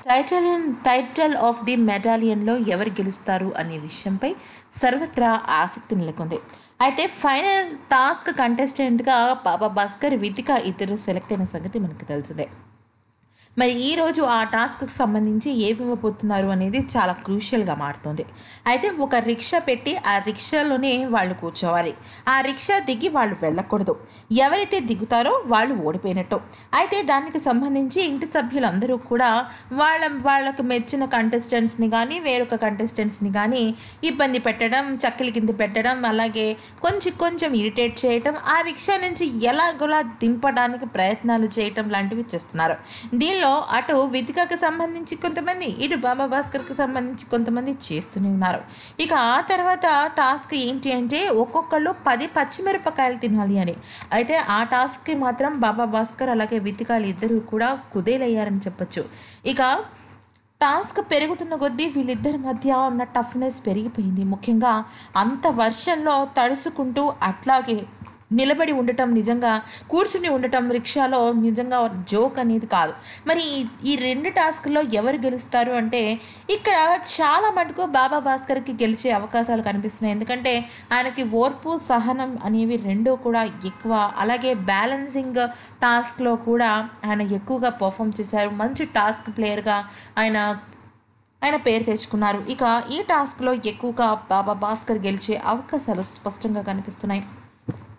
title title of the మెటాలియన్లో ఎవరు గెలుస్తారు అనే విషయంపై సర్వత్రా ఆసక్తి నెలకొంది అయితే ఫైనల్ టాస్క్ కంటెస్టెంట్గా బాబా భాస్కర్ వితిక ఇద్దరు సెలెక్ట్ అయిన సంగతి మనకు తెలిసిందే మరి ఈరోజు ఆ టాస్క్కి సంబంధించి ఏమి ఇవ్వబోతున్నారు అనేది చాలా క్రూషియల్గా మారుతుంది అయితే ఒక రిక్షా పెట్టి ఆ రిక్షాలోనే వాళ్ళు కూర్చోవాలి ఆ రిక్షా దిగి వాళ్ళు వెళ్ళకూడదు ఎవరైతే దిగుతారో వాళ్ళు ఓడిపోయినట్టు అయితే దానికి సంబంధించి ఇంటి సభ్యులందరూ కూడా వాళ్ళ వాళ్ళకు మెచ్చిన కంటెస్టెంట్స్ని కానీ వేరొక కంటెస్టెంట్స్ని కానీ ఇబ్బంది పెట్టడం చక్కలి కింద పెట్టడం అలాగే కొంచెం కొంచెం ఇరిటేట్ చేయటం ఆ రిక్షా నుంచి ఎలాగోలా దింపడానికి ప్రయత్నాలు చేయటం లాంటివి చేస్తున్నారు దీనిలో అటు వితికకు సంబంధించి కొంతమంది ఇటు బాబా భాస్కర్కి సంబంధించి కొంతమంది చేస్తూనే ఉన్నారు ఇక ఆ తర్వాత టాస్క్ ఏంటి అంటే ఒక్కొక్కళ్ళు పది పచ్చిమిరపకాయలు తినాలి అని అయితే ఆ టాస్క్కి మాత్రం బాబా భాస్కర్ అలాగే వితికాలు ఇద్దరు కూడా కుదేలయ్యారని చెప్పొచ్చు ఇక టాస్క్ పెరుగుతున్న కొద్దీ వీళ్ళిద్దరి మధ్య ఉన్న టఫ్నెస్ పెరిగిపోయింది ముఖ్యంగా అంత వర్షంలో తడుసుకుంటూ అట్లాగే నిలబడి ఉండటం నిజంగా కూర్చుని ఉండటం రిక్షాలో నిజంగా జోక్ అనేది కాదు మరి ఈ- ఈ రెండు టాస్క్లో ఎవరు గెలుస్తారు అంటే ఇక్కడ చాలా మటుకు బాబా భాస్కర్కి గెలిచే అవకాశాలు కనిపిస్తున్నాయి ఎందుకంటే ఆయనకి ఓర్పు సహనం అనేవి రెండూ కూడా ఎక్కువ అలాగే బ్యాలెన్సింగ్ టాస్క్లో కూడా ఆయన ఎక్కువగా పర్ఫామ్ చేశారు మంచి టాస్క్ ప్లేయర్గా ఆయన ఆయన పేరు తెచ్చుకున్నారు ఇక ఈ టాస్క్లో ఎక్కువగా బాబా భాస్కర్ గెలిచే అవకాశాలు స్పష్టంగా కనిపిస్తున్నాయి